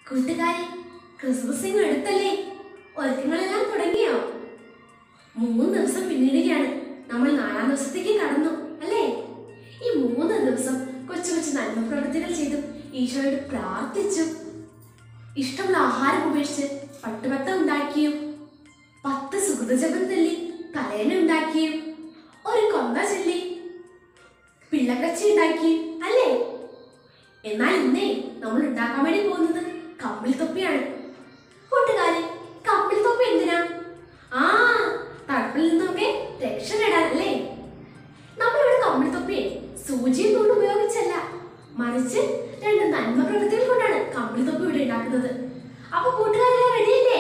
കൂട്ടുകാരെ ക്രിസ്മസ് ഇങ്ങ് അടുത്തല്ലേ ഒരുക്കങ്ങളെല്ലാം തുടങ്ങിയോ മൂന്ന് ദിവസം പിന്നിടുകയാണ് നമ്മൾ നാലാം ദിവസത്തേക്ക് കടന്നു അല്ലേ ഈ മൂന്ന് ദിവസം കൊച്ചു കൊച്ചു നന്മ പ്രവൃത്തികൾ ചെയ്തു ഈശോയോട് പ്രാർത്ഥിച്ചു ഇഷ്ടമുള്ള ആഹാരം ഉപേക്ഷിച്ച് പട്ടുപത്ത ഉണ്ടാക്കിയും പത്ത് സുഹൃതജപം തല്ലി തലേന ഉണ്ടാക്കിയും ഒരു കൊന്ത ചൊല്ലി പിള്ളക്കച്ചി ഉണ്ടാക്കി അല്ലേ എന്നാൽ ഇന്നേ നമ്മൾ ഉണ്ടാക്കാൻ വേണ്ടി പോകുന്നത് കമ്പിളി തൊപ്പിയാണ് കൂട്ടുകാരെ കമ്പിളി തൊപ്പി എന്തിനാ ആ തണുപ്പിൽ നിന്നൊക്കെ രക്ഷ നേടാൻ അല്ലേ നമ്മളിവിടെ കമ്പിളി തൊപ്പിയെ സൂചിയും കൊണ്ട് ഉപയോഗിച്ചല്ല മറിച്ച് രണ്ട് നന്മ പ്രവൃത്തികൾ കൊണ്ടാണ് കമ്പിളി തൊപ്പി ഇവിടെ ഉണ്ടാക്കുന്നത് അപ്പൊ കൂട്ടുകാരെ റെഡിയല്ലേ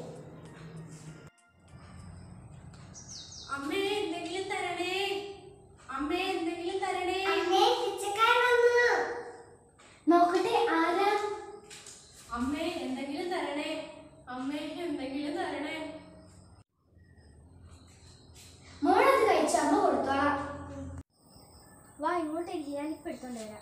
അമ്മേ എന്തെങ്കിലും തരണേ അമ്മേ എന്തെങ്കിലും തരണേ അമ്മേ പിച്ചക്കാരൻ വന്നു നോക്കട്ടെ ആരാ അമ്മേ എന്തെങ്കിലും തരണേ അമ്മേ എന്തെങ്കിലും തരണേ മോളത് കഴിച്ചു അമ്മ കൊടുത്തോളാം വാ ഇങ്ങോട്ടേക്ക് ഞാനിപ്പോ എടുത്തോണ്ട് വരാം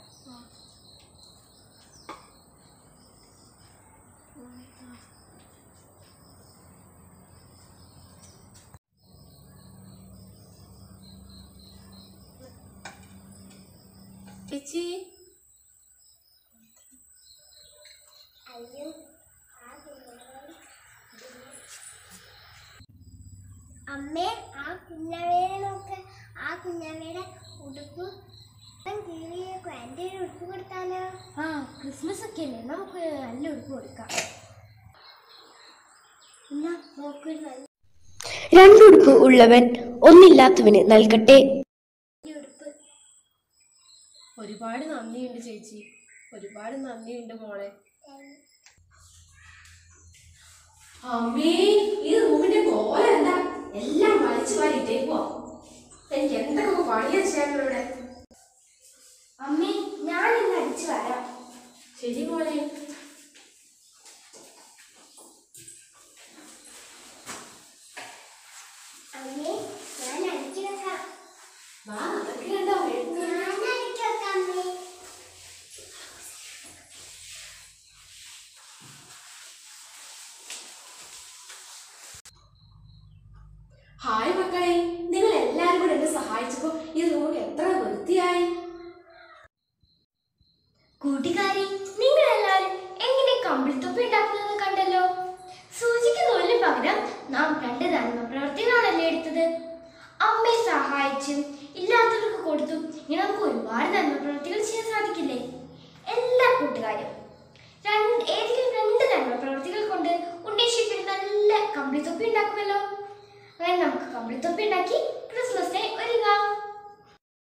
ചേച്ചി അയ്യോ അമ്മേ ആ കുഞ്ഞവയെ നോക്ക് ആ കുഞ്ഞവയുടെ ഉടുപ്പ് കീറിയേക്കും എൻ്റെ ഒരു ഉടുപ്പ് കൊടുത്താലോ ആ ക്രിസ്മസ് ഒക്കെ അല്ലേ നമുക്ക് നല്ല ഉടുപ്പ് കൊടുക്കാം എന്നാ നോക്കൊരു നല്ല രണ്ടുടുപ്പ് ഉള്ളവൻ ഒന്നില്ലാത്തവന് നൽകട്ടെ ഉടുപ്പ് ഒരുപാട് നന്ദിയുണ്ട് ചേച്ചി ഒരുപാട് നന്ദിയുണ്ട് മോളെ അമ്മേ ഈ റൂമിന്റെ കോല എന്താ എല്ലാം വലിച്ചു വാരി ഇട്ടേക്കുവാ എനിക്ക് എന്തൊക്കെ പണിയാ ചെയ്യാനുള്ള ഇവിടെ അമ്മേ ഞാൻ ഇന്ന് അടിച്ചു വരാം ശരി മോളെ അമ്മേ ഞാൻ അടിച്ചു വെക്കാം വാ അതൊക്കെ കണ്ടോ എഴുത്ത് ഞാൻ അടിച്ചു വെക്കാം അമ്മേ ഹായ് മക്കളെ നിങ്ങൾ എല്ലാവരും കൂടെ എന്നെ സഹായിച്ചപ്പോ ഈ റൂം എത്ര വൃത്തിയായി കൂട്ടുകാരി നിങ്ങൾ എല്ലാവരും എങ്ങനെ കമ്പിളിത്തൊപ്പി ഉണ്ടാക്കുന്നത് കണ്ടല്ലോ സൂചിക്ക് നൂലിന് പകരം നാം രണ്ട് നന്മ പ്രവർത്തികളാണല്ലേ എടുത്തത് അമ്മയെ സഹായിച്ചും ഇല്ലാത്തവർക്ക് കൊടുത്തും ഇങ്ങനെ നമുക്ക് ഒരുപാട് നന്മ പ്രവർത്തികൾ ചെയ്യാൻ സാധിക്കില്ലേ എല്ലാ കൂട്ടുകാരും രണ്ട് ഏതെങ്കിലും രണ്ട് നന്മ പ്രവർത്തികൾ കൊണ്ട് ഉണ്ണീഷിപ്പിന് നല്ല കമ്പിളിത്തൊപ്പി ഉണ്ടാക്കുമല്ലോ അങ്ങനെ നമുക്ക് കമ്പിളിത്തൊപ്പി ഉണ്ടാക്കി